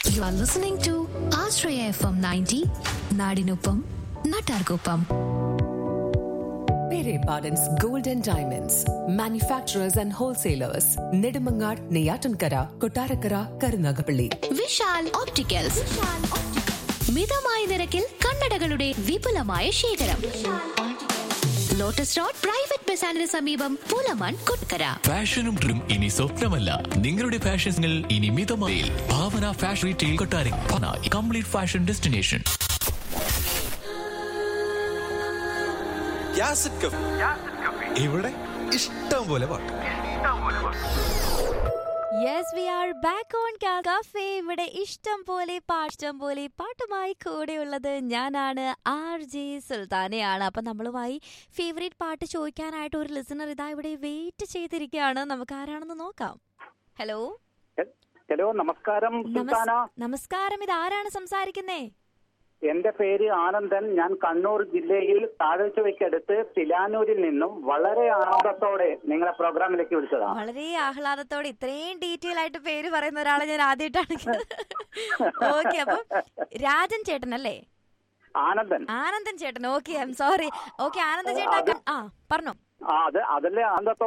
You are listening to Ashraya FM 90, Nadinupam, Natargopam. Pere Pardon's Golden Diamonds, manufacturers and wholesalers, Nedumangad, Neyatankara, Kotarakara, Karunagapalli. Vishal opticals മിതമായ നിരക്കിൽ കണ്ണടകളുടെ വിപുലമായ ശേഖരം lotus road private ബസാറിന് സമീപം Pulamon കൊട്കര ഫാഷനും trim ഇനി സ്വപ്നമല്ല നിങ്ങളുടെ ഫാഷൻസിൽ ഇനി മിതമായി ഭാവന ഫാഷൻ റീറ്റെയിൽ കൊട്ടാരം കംപ്ലീറ്റ് ഫാഷൻ ഡെസ്റ്റിനേഷൻ യാസിഡ് കഫേ ഇവിടെ ഇഷ്ടം പോലെ പാട്ട് yes we are back on cafe ഇവിടെ ഇഷ്ടം പോലെ പാ- ഇഷ്ടം പോലെ പാട്ടുമായി കൂടെയുള്ളത് ഞാനാണ് ആർ ജെ സുൽത്താനയാണ് അപ്പം നമ്മളുമായി ഫേവറേറ്റ് പാട്ട് ചോദിക്കാനായിട്ട് ഒരു ലിസണർ ഇതാ ഇവിടെ വെയിറ്റ് ചെയ്തിരിക്കുകയാണ് നമുക്ക് ആരാണെന്ന് നോക്കാം ഹലോ ഹലോ നമസ്കാരം സുൽത്താന നമസ്കാരം ഇത് ആരാണ് സംസാരിക്കുന്നേ എന്റെ പേര് ആനന്ദൻ ഞാൻ കണ്ണൂർ ജില്ലയിൽ താഴെച്ചുവയ്ക്കടുത്ത് തിലാനൂരിൽ നിന്നും വളരെ ആനന്ദത്തോടെ നിങ്ങളെ പ്രോഗ്രാമിലേക്ക് വിളിച്ചതാണ് വളരെ ആഹ്ലാദത്തോടെ ഇത്രയും ഡീറ്റെയിൽ ആയിട്ട് പേര് പറയുന്ന ഒരാളെ ഞാൻ ആദ്യമായിട്ടാണ് ഓക്കെ അപ്പം രാജൻ ചേട്ടൻ അല്ലേ ആനന്ദൻ ആനന്ദൻ ചേട്ടൻ okay I'm sorry okay Anandan ചേട്ടൻ ആ പറഞ്ഞോ ആ അത് അതല്ലേ ആനന്ദത്തോടെ